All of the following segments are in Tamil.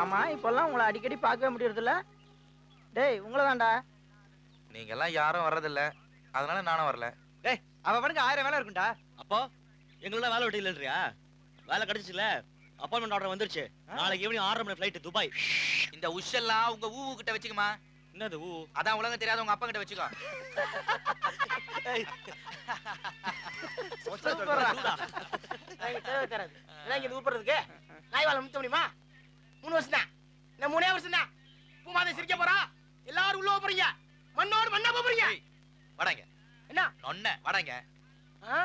ஆமா இப்பெல்லாம் உங்களை அடிக்கடி பார்க்கவே முடியறதில்ல டேய் உங்களை தான்டா நீங்க எல்லாம் யாரும் வர்றதில்ல அதனால நானும் வரல அவன் அவனுக்கு ஆயிரம் வேலை இருக்கும்டா அப்போ எங்களோட வேலை விட்டு இல்லைன்றியா வேலை கிடைச்சிச்சுல அப்பாயின்மெண்ட் ஆர்டர் வந்துருச்சு நாளைக்கு ஈவினிங் ஆறரை மணி ஃபிளைட் துபாய் இந்த உஷெல்லாம் உங்க ஊ கிட்ட வச்சுக்குமா என்னது ஊ அதான் உலகம் தெரியாத உங்க அப்பா கிட்ட வச்சுக்கோ சூப்பரா. ஏய், தேவை தராது. இதெல்லாம் இங்க ஊப்புறதுக்கு நாய் வாழ நிறுத்த முடியுமா மூணு வருஷம் தான் இந்த மூணே வருஷம் தான் பூமாதை சிரிக்க போறா எல்லாரும் உள்ள போறீங்க மண்ணோடு மண்ணா போறீங்க வடங்க என்ன? நொன்ன வடங்க ஆ?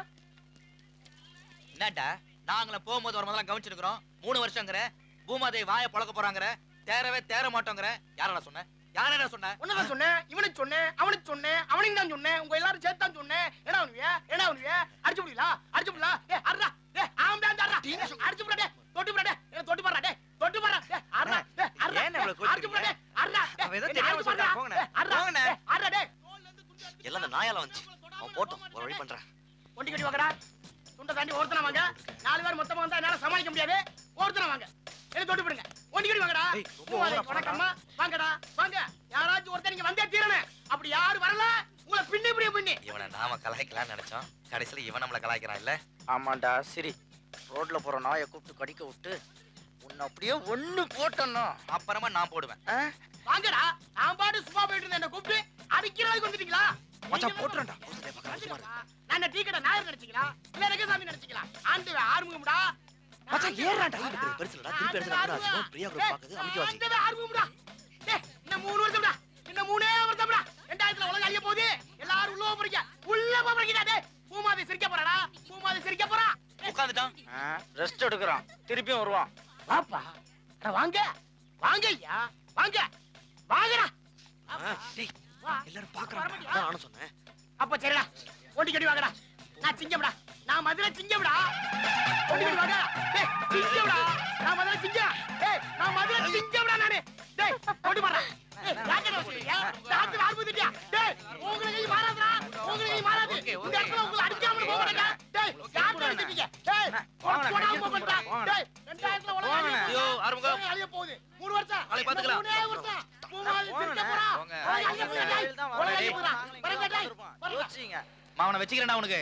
என்னடா நாங்களும் போகும்போது வரும்போதெல்லாம் கவனிச்சிருக்கிறோம் மூணு வருஷங்கிற பூமாதேவி வாயை பழக்க போறாங்கிற தேரவே தேர மாட்டோங்கிற யாரடா சொன்ன யாரடா சொன்ன உன்னதான் சொன்னேன் இவனுக்கு சொன்னேன் அவனுக்கு சொன்னேன் அவனுக்கு தான் சொன்னேன் உங்க எல்லாரும் சேர்த்து தான் சொன்னேன் என்ன பண்ணுவிய என்ன பண்ணுவிய அடிச்சு முடியல அடிச்சு முடியல ஏ அர்ரா ஏ ஆம்பளை அந்த அர்ரா அடிச்சு விடா டேய் தொட்டு விடா டேய் என்ன தொட்டு பாறா டேய் தொட்டு பாறா டேய் அர்ரா டேய் அர்ரா ஏன் இவ்வளவு அடிச்சு விடா டேய் அர்ரா டேய், அவன் ஏதோ என்னை தெரியாம அடிச்சு பாருடா. சொல்றான், போங்கண்ணே. டேய், அர்ரா போங்கண்ணே. டேய், அர்ரா டேய் எல்லாம் அந்த நாயால வந்துச்சு அவன் போட்டும் ஒரு வழி பண்றேன் ஒண்டி கட்டி வாங்கடா துண்டை தாண்டி ஒருத்தனை வாங்க நாலு பேர் மொத்தமா வந்தா என்னால சமாளிக்க முடியாது ஒருத்தனை வாங்க என்ன தொட்டு விடுங்க ஒண்டி கட்டி வாங்கடா ஏய், ரொம்ப பூவாலை, ஓவரா வணக்கம்மா வாங்கடா வாங்க யாராச்சும் ஒருத்தர் நீங்க வந்தே தீரணும் அப்படி யாரு வரல உங்களை பின்னி இப்படி பின்னி இவனை நாம கலாய்க்கலாம்னு நினைச்சோம் கடைசியில இவன் நம்மள கலாய்க்கிறான் இல்ல ஆமாண்டா சரி ரோட்ல போற நாயை கூப்பிட்டு கடிக்க விட்டு உன்னை அப்படியே ஒண்ணு போட்டோன்னா அப்புறமா நான் போடுவேன் வாங்கடா நான் பாட்டு சும்மா போயிட்டு இருந்தேன் என்ன கூப்பிட்டு அடிக்கிறதுக்கு வந்துட்டீங்களா மச்சான், நீங்க போட்டுறேன்டா. வந்து- அவசரத்தை பார்க்க அவசரமா இருக்கு. நான் என்ன டீ கடை நாயர் நினைச்சீங்களா இல்ல ரங்கசாமி நினைச்சீங்களா ஆண்டு ஆறுமுகம்டா மச்சான், ஏறுறான்டா. பெரிய பெருசுலடா, திருப்பி எடுத்துடா, கூட ஆச்சுக்கும். பிரியா கூட பாக்குது, அமைதியாச்சு. ஆண்டவே ஆறுமுகம்டா டேய் இன்னும் மூணு வருஷம்டா இன்னும் மூணே வருஷம்டா ரெண்டாயிரத்துல உலகம் அழிய போகுது எல்லாரும் உள்ள போறீங்க உள்ள போறீங்க டேய் பூமாதி சிரிக்க போறாடா பூமாதி சிரிக்க போறா உட்காந்துட்டான் ரெஸ்ட் எடுக்கிறான் திருப்பியும் வருவான் வாப்பா அட வாங்க வாங்க ஐயா வாங்க வாங்கடா ஆ, டேய், வா. எல்லாரும் பாக்குறாங்க வரமாட்டியா? அதான் நானும் சொன்னேன் அப்ப சரிடா ஒண்டி கட்டி வாங்கடா நான் சிங்கம்டா நான் மதுரை சிங்கம்டா ஒண்டி கட்டி வாங்க டேய் சிங்கம்டா நான் மதுரை சிங்கம் டேய் நான் மதுரை சிங்கம்டா நானு டேய் ஒண்டி பாறா டேய் யாக்கடா சொல்றீங்க டாக்டர் ஆர்புதிட்டியா டேய் உங்களுக்கு கை மாறாதடா உங்களுக்கு கை மாறாது இந்த இடத்துல உங்களை அடிக்காம போகடா டேய் யாக்கடா அடிச்சிட்டீங்க டேய் போடா போடா டேய் ரெண்டாயிரத்துல உலகம் அழிய போகுது. ஐயோ, ஆறுமுகம். உலகம் அழிய போகுது மூணு வருஷம் நாளைக்கு பாத்துக்கலாம். மூணே வருஷம் பூமாதி சிரிக்க போறா போங்க. உலகம் அழிய போகுது, டேய். உலகம் அழிய போகுதா வரங்க டேய் வரங்க யோசிங்க மாவனை வச்சுக்கிறேன்டா உனக்கு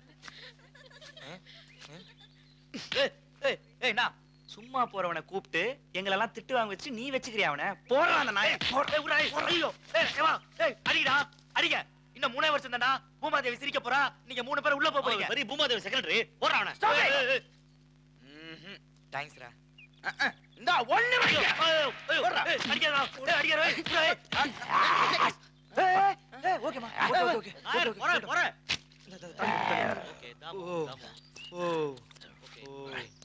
ஏய், ஏய், ஏய், நான் சும்மா போறவனை கூப்பிட்டு எங்களெல்லாம் திட்டு வாங்க வச்சு நீ வச்சுக்கிறியா அவனை போடுறான் அந்த நாயை போடு. ஏய், விட்றா, ஏய், ஐயோ, ஏய், ஏய், வா, ஏய், அடிடா அடிங்க இன்னும் மூணே வருஷம் தான்டா பூமாதேவி சிரிக்க போறா நீங்க மூணு பேரும் உள்ள போக போறீங்க பெரிய பூமாதேவி செக்ரட்டரி போடுறான் அவனை Stop it. ஏய், ஏய், ஏய். தேங்க்ஸ்ரா இந்த ஒண்ணு ஐயோ, ஐயோ, ஐயோ, ஏய், அடிக்காதடா, ஏய், அடிக்காதடா, ஏய், ஏய். ஓகேமா நாயர், போறேன், போறேன். ஓகே, தாமு, தாமு. ஓகே.